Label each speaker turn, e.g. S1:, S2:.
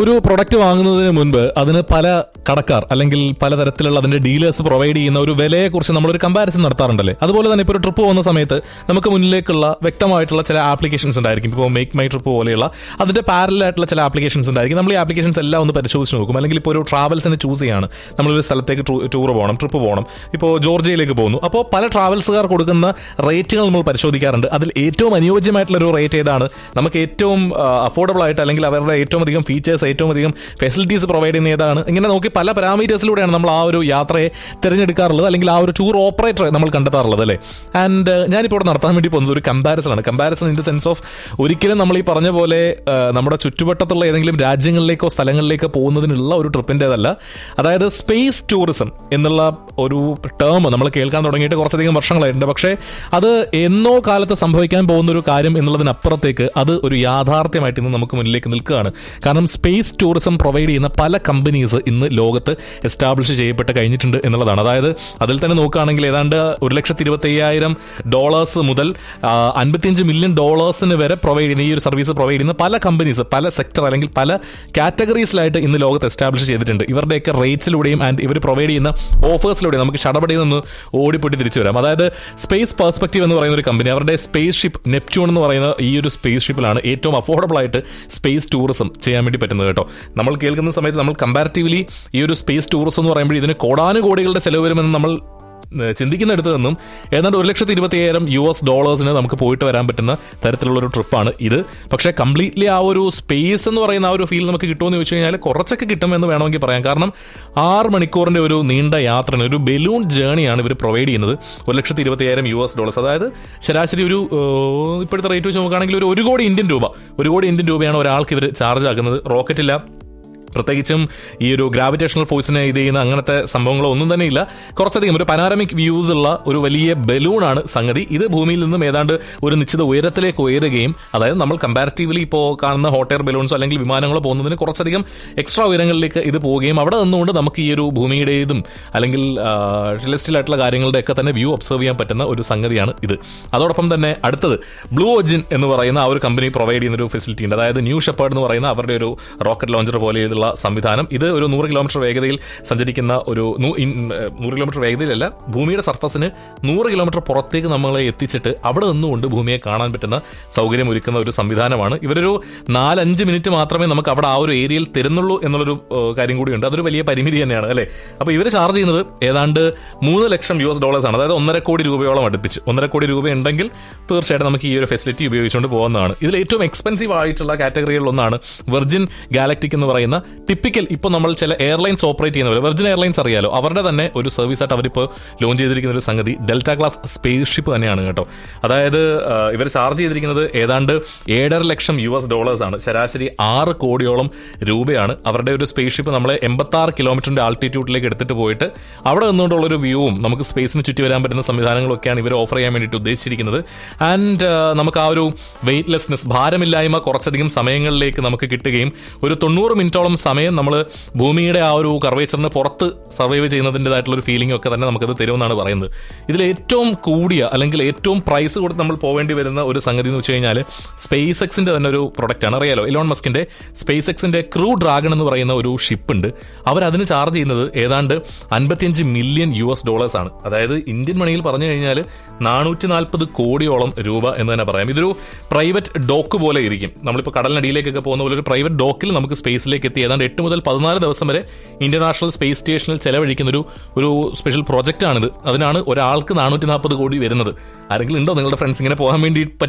S1: ഒരു പ്രൊഡക്റ്റ് വാങ്ങുന്നതിന് മുൻപ് അതിന് പല കടക്കാർ അല്ലെങ്കിൽ പലതരത്തിലുള്ള അതിന്റെ ഡീലേഴ്സ് പ്രൊവൈഡ് ചെയ്യുന്ന ഒരു വിലയെക്കുറിച്ച് നമ്മളൊരു കമ്പാരിസൺ നടത്താറുണ്ടല്ലേ അതുപോലെ തന്നെ ഇപ്പോൾ ഒരു ട്രിപ്പ് പോകുന്ന സമയത്ത് നമുക്ക് മുന്നിലേക്കുള്ള വ്യക്തമായിട്ടുള്ള ചില ആപ്ലിക്കേഷൻസ് ഉണ്ടായിരിക്കും ഇപ്പോൾ മേക്ക് മൈ ട്രിപ്പ് പോലെയുള്ള അതിന്റെ പാരലായിട്ടുള്ള ചില ആപ്ലിക്കേഷൻസ് ഉണ്ടായിരിക്കും നമ്മൾ ഈ ആപ്ലിക്കേഷൻസ് എല്ലാം ഒന്ന് പരിശോധിച്ച് നോക്കും അല്ലെങ്കിൽ ഇപ്പോൾ ഒരു ട്രാവൽസിന് ചൂസ് ചെയ്യാണ് നമ്മളൊരു സ്ഥലത്തേക്ക് ടൂർ പോകണം ട്രിപ്പ് പോകണം ഇപ്പോൾ ജോർജിയയിലേക്ക് പോകുന്നു അപ്പോൾ പല ട്രാവൽസുകാർ കൊടുക്കുന്ന റേറ്റുകൾ നമ്മൾ പരിശോധിക്കാറുണ്ട് അതിൽ ഏറ്റവും അനുയോജ്യമായിട്ടുള്ള ഒരു റേറ്റ് ഏതാണ് നമുക്ക് ഏറ്റവും അഫോർഡബിൾ ആയിട്ട് അല്ലെങ്കിൽ അവരുടെ ഏറ്റവും അധികം ഫീച്ചേഴ്സ് ഏറ്റവും അധികം ഫെസിലിറ്റീസ് പ്രൊവൈഡ് ചെയ്യുന്ന ഏതാണ് ഇങ്ങനെ നോക്കി പല പാരാമീറ്റേഴ്സിലൂടെയാണ് നമ്മൾ ആ ഒരു യാത്രയെ തിരഞ്ഞെടുക്കാറുള്ളത് അല്ലെങ്കിൽ ആ ഒരു ടൂർ ഓപ്പറേറ്റർ നമ്മൾ കണ്ടെത്താറുള്ളത് അല്ലേ ആൻഡ് ഞാനിപ്പോൾ ഇവിടെ നടത്താൻ വേണ്ടി പോകുന്നത് ഒരു കമ്പാരിസൺ ആണ് comparison in the sense of ഒരിക്കലും നമ്മൾ ഈ പറഞ്ഞ പോലെ ആ, നമ്മുടെ ചുറ്റുവട്ടത്തുള്ള ഏതെങ്കിലും രാജ്യങ്ങളിലേക്കോ സ്ഥലങ്ങളിലേക്കോ പോകുന്നതിനുള്ള ഒരു ട്രിപ്പിൻ്റെതല്ല അതായത് സ്പേസ് ടൂറിസം എന്നുള്ള ഒരു ടേം നമ്മൾ കേൾക്കാൻ തുടങ്ങിയിട്ട് കുറച്ചധികം വർഷങ്ങളായിട്ടുണ്ട് പക്ഷേ അത് എന്നോ കാലത്ത് സംഭവിക്കാൻ പോകുന്ന ഒരു കാര്യം എന്നുള്ളതിനപ്പുറത്തേക്ക് അത് ഒരു യാഥാർത്ഥ്യമായിട്ട് ഇന്ന് നമുക്ക് മുന്നിലേക്ക് നിൽക്കുകയാണ് കാരണം സ്പേസ് ടൂറിസം പ്രൊവൈഡ് ചെയ്യുന്ന പല കമ്പനീസ് ഇന്ന് ലോകത്ത് എസ്റ്റാബ്ലിഷ് ചെയ്യപ്പെട്ട് കഴിഞ്ഞിട്ടുണ്ട് എന്നുള്ളതാണ് അതായത് അതിൽ തന്നെ നോക്കുകയാണെങ്കിൽ ഏതാണ്ട് ഒരു ലക്ഷത്തി ഇരുപത്തി അയ്യായിരം ഡോളേഴ്സ് മുതൽ അൻപത്തിയഞ്ച് മില്യൺ ഡോളേഴ്സിന് വരെ പ്രൊവൈഡ് ചെയ്യുന്ന ഈ ഒരു സർവീസ് പ്രൊവൈഡ് ചെയ്യുന്ന പല കമ്പനീസ് പല സെക്ടർ അല്ലെങ്കിൽ പല കാറ്റഗറീസിലായിട്ട് ഇന്ന് ലോകത്ത് എസ്റ്റാബ്ലിഷ് ചെയ്തിട്ടുണ്ട് ഇവരുടെയൊക്കെ റേറ്റ്സിലൂടെയും ആൻഡ് ഇവർ പ്രൊവൈഡ് ചെയ്യുന്ന ഓഫേഴ്സിലൂടെയും നമുക്ക് ഷടപടിയിൽ നിന്ന് ഓടിപ്പൊട്ടി തിരിച്ചു വരാം അതായത് സ്പേസ് പെർസ്പെക്റ്റീവ് എന്ന് പറയുന്ന ഒരു കമ്പനി അവരുടെ സ്പേസ് ഷിപ്പ് നെപ്റ്റ്യൂൺ എന്ന് പറയുന്ന ഈ ഒരു സ്പേസ് ഷിപ്പിലാണ് ഏറ്റവും അഫോർഡബിൾ ആയിട്ട് സ്പേസ് ടൂറിസം ചെയ്യാൻ വേണ്ടി പറ്റുന്നത് കേട്ടോ നമ്മൾ കേൾക്കുന്ന സമയത്ത് നമ്മൾ കമ്പാരിറ്റീവ്ലി ഈ ഒരു സ്പേസ് ടൂറിസം എന്ന് പറയുമ്പോൾ ഇതിന് കോടാനുകോടികളുടെ ചെലവ് വരുമെന്ന് നമ്മൾ ഏഹ്, ചിന്തിക്കുന്നിടത്ത് നിന്നും ഏതാണ്ട് ഒരു ലക്ഷത്തി ഇരുപത്തി അയ്യായിരം യു എസ് ഡോളേഴ്സിന് നമുക്ക് പോയിട്ട് വരാൻ പറ്റുന്ന തരത്തിലുള്ള ഒരു ട്രിപ്പാണ് ഇത് പക്ഷേ കംപ്ലീറ്റ്ലി ആ ഒരു സ്പേസ് എന്ന് പറയുന്ന ആ ഒരു ഫീൽ നമുക്ക് കിട്ടുമെന്ന് ചോദിച്ചു കഴിഞ്ഞാൽ കുറച്ചൊക്കെ കിട്ടുമെന്ന് വേണമെങ്കിൽ പറയാം കാരണം ആറ് മണിക്കൂറിന്റെ ഒരു നീണ്ട യാത്രയാണ് ഒരു ബലൂൺ ജേണിയാണ് ഇവർ പ്രൊവൈഡ് ചെയ്യുന്നത് ഒരു ലക്ഷത്തി ഇരുപത്തി അയ്യായിരം യു എസ് ഡോളേഴ്സ് അതായത് ശരാശരി ഒരു ഏഹ്, ഇപ്പോഴത്തെ റേറ്റ് വെച്ച് നോക്കുകയാണെങ്കിൽ ഒരു ഒരു കോടി ഇന്ത്യൻ രൂപ ഒരു കോടി ഇന്ത്യൻ രൂപയാണ് ഒരാൾക്ക് ഇവർ ചാർജ് ആക്കുന്നത് റോക്കറ്റില്ല പ്രത്യേകിച്ചും ഈ ഒരു ഗ്രാവിറ്റേഷണൽ ഫോഴ്സിനെ ഇത് ചെയ്യുന്ന അങ്ങനത്തെ സംഭവങ്ങളോ ഒന്നും തന്നെ ഇല്ല കുറച്ചധികം ഒരു പനാരമിക് വ്യൂസ് ഉള്ള ഒരു വലിയ ബലൂണാണ് സംഗതി ഇത് ഭൂമിയിൽ നിന്നും ഏതാണ്ട് ഒരു നിശ്ചിത ഉയരത്തിലേക്ക് ഉയരുകയും അതായത് നമ്മൾ കമ്പാരിറ്റീവ്ലി ഇപ്പോൾ കാണുന്ന ഹോട്ട് എയർ ബലൂൺസോ അല്ലെങ്കിൽ വിമാനങ്ങളോ പോകുന്നതിന് കുറച്ചധികം എക്സ്ട്രാ ഉയരങ്ങളിലേക്ക് ഇത് പോവുകയും അവിടെ നിന്നുകൊണ്ട് നമുക്ക് ഈ ഒരു ഭൂമിയുടേതും അല്ലെങ്കിൽ ടെലിസ്റ്റിലായിട്ടുള്ള കാര്യങ്ങളുടെ ഒക്കെ തന്നെ വ്യൂ ഒബ്സർവ് ചെയ്യാൻ പറ്റുന്ന ഒരു സംഗതിയാണ് ഇത് അതോടൊപ്പം തന്നെ അടുത്തത് ബ്ലൂ ഒജിൻ എന്ന് പറയുന്ന ആ ഒരു കമ്പനി പ്രൊവൈഡ് ചെയ്യുന്ന ഒരു ഫെസിലിറ്റി ഉണ്ട് അതായത് ന്യൂ ഷെപ്പേർഡ് എന്ന് പറയുന്ന അവരുടെ ഒരു റോക്കറ്റ് ലോഞ്ചർ പോലെയുള്ള സംവിധാനം ഇത് ഒരു നൂറ് കിലോമീറ്റർ വേഗതയിൽ സഞ്ചരിക്കുന്ന ഒരു നൂ- ഇൻ- ഏഹ് നൂറ് കിലോമീറ്റർ വേഗതയിലല്ല ഭൂമിയുടെ സർഫസിന് നൂറ് കിലോമീറ്റർ പുറത്തേക്ക് നമ്മളെ എത്തിച്ചിട്ട് അവിടെ നിന്നുകൊണ്ട് ഭൂമിയെ കാണാൻ പറ്റുന്ന സൗകര്യം ഒരുക്കുന്ന ഒരു സംവിധാനമാണ് ഇവരൊരു നാലഞ്ച് മിനിറ്റ് മാത്രമേ നമുക്ക് അവിടെ ആ ഒരു ഏരിയയിൽ തരുന്നുള്ളൂ എന്നുള്ളൊരു ഏഹ്, കാര്യം കൂടിയുണ്ട് അതൊരു വലിയ പരിമിതി തന്നെയാണ് അല്ലേ അപ്പോൾ ഇവർ ചാർജ് ചെയ്യുന്നത് ഏതാണ്ട് മൂന്ന് ലക്ഷം യു എസ് ഡോളേഴ്സ് ആണ് അതായത് ഒന്നര കോടി രൂപയോളം അടുപ്പിച്ച് ഒന്നര കോടി രൂപ ഉണ്ടെങ്കിൽ തീർച്ചയായിട്ടും നമുക്ക് ഈ ഒരു ഫെസിലിറ്റി ഉപയോഗിച്ചുകൊണ്ട് പോകുന്നതാണ് ഇതിൽ ഏറ്റവും എക്സ്പെൻസീവ് ആയിട്ടുള്ള കാറ്റഗറികളിൽ ഒന്നാണ് വെർജിൻ ഗാലക്ടിക് എന്ന് പറയുന്ന ടിപ്പിക്കൽ ഇപ്പോൾ നമ്മൾ ചില എയർലൈൻസ് ഓപ്പറേറ്റ് ചെയ്യുന്നവർ വെർജിൻ എയർലൈൻസ് അറിയാലോ അവരുടെ തന്നെ ഒരു സർവീസ് ആയിട്ട് അവരിപ്പോൾ ലോഞ്ച് ചെയ്തിരിക്കുന്ന ഒരു സംഗതി ഡെൽറ്റ ക്ലാസ് സ്പേസ് ഷിപ്പ് തന്നെയാണ് കേട്ടോ അതായത് ഇവർ ചാർജ് ചെയ്തിരിക്കുന്നത് ഏതാണ്ട് ഏഴര ലക്ഷം യു എസ് ഡോളേഴ്സ് ആണ് ശരാശരി ആറ് കോടിയോളം രൂപയാണ് അവരുടെ ഒരു സ്പേസ് ഷിപ്പ് നമ്മളെ എൺപത്തി ആറ് കിലോമീറ്ററിന്റെ ആൾട്ടിറ്റ്യൂഡിലേക്ക് എടുത്തിട്ട് പോയിട്ട് അവിടെ നിന്നുകൊണ്ടുള്ള ഒരു വ്യൂവും നമുക്ക് സ്പേസിന് ചുറ്റി വരാൻ പറ്റുന്ന സംവിധാനങ്ങളൊക്കെയാണ് ഇവർ ഓഫർ ചെയ്യാൻ വേണ്ടിയിട്ട് ഉദ്ദേശിച്ചിരിക്കുന്നത് ആൻഡ് നമുക്ക് ആ ഒരു വെയിറ്റ്ലെസ്നെസ് ഭാരമില്ലായ്മ കുറച്ചധികം സമയങ്ങളിലേക്ക് നമുക്ക് കിട്ടുകയും ഒരു തൊണ്ണൂറ് മിനിറ്റോളം സമയം നമ്മൾ ഭൂമിയുടെ ആ ഒരു കർവേച്ചറിന് പുറത്ത് സർവൈവ് ചെയ്യുന്നതിൻ്റെതായിട്ടുള്ള ഒരു ഫീലിംഗ് ഒക്കെ തന്നെ നമുക്കത് തരുമെന്നാണ് പറയുന്നത് ഇതിൽ ഏറ്റവും കൂടിയ അല്ലെങ്കിൽ ഏറ്റവും പ്രൈസ് കൊടുത്ത് നമ്മൾ പോവേണ്ടി വരുന്ന ഒരു സംഗതി എന്ന് വെച്ച് കഴിഞ്ഞാൽ സ്പേസ് എക്സിന്റെ തന്നെ ഒരു പ്രൊഡക്റ്റ് ആണ് അറിയാലോ ഇലോൺ മസ്കിന്റെ സ്പേസ് എക്സിന്റെ ക്രൂ ഡ്രാഗൺ എന്ന് പറയുന്ന ഒരു ഷിപ്പ് ഉണ്ട് അവർ അതിന് ചാർജ് ചെയ്യുന്നത് ഏതാണ്ട് അൻപത്തിയഞ്ച് മില്യൺ യു എസ് ഡോളേഴ്സ് ആണ് അതായത് ഇന്ത്യൻ മണിയിൽ പറഞ്ഞു കഴിഞ്ഞാൽ നാനൂറ്റി നാൽപ്പത് കോടിയോളം രൂപ എന്ന് തന്നെ പറയാം ഇതൊരു പ്രൈവറ്റ് ഡോക്ക് പോലെ ഇരിക്കും നമ്മളിപ്പോൾ കടലിനടിയിലേക്കൊക്കെ പോകുന്ന പോലെ ഒരു പ്രൈവറ്റ് ഡോക്കിൽ നമുക്ക് സ്പേസിലേക്ക് എത്തി ഏതാണ്ട് എട്ട് മുതൽ പതിനാല് ദിവസം വരെ ഇന്റർനാഷണൽ സ്പേസ് സ്റ്റേഷനിൽ ചെലവഴിക്കുന്ന ഒരു ഒരു സ്പെഷ്യൽ പ്രോജക്റ്റ് ആണിത് അതിനാണ് ഒരാൾക്ക് നാനൂറ്റി നാൽപ്പത് കോടി വരുന്നത് ആരെങ്കിലും ഉണ്ടോ നിങ്ങളുടെ ഫ്രണ്ട്സ് ഇങ്ങനെ പോകാൻ വേണ്ടി പറ്റും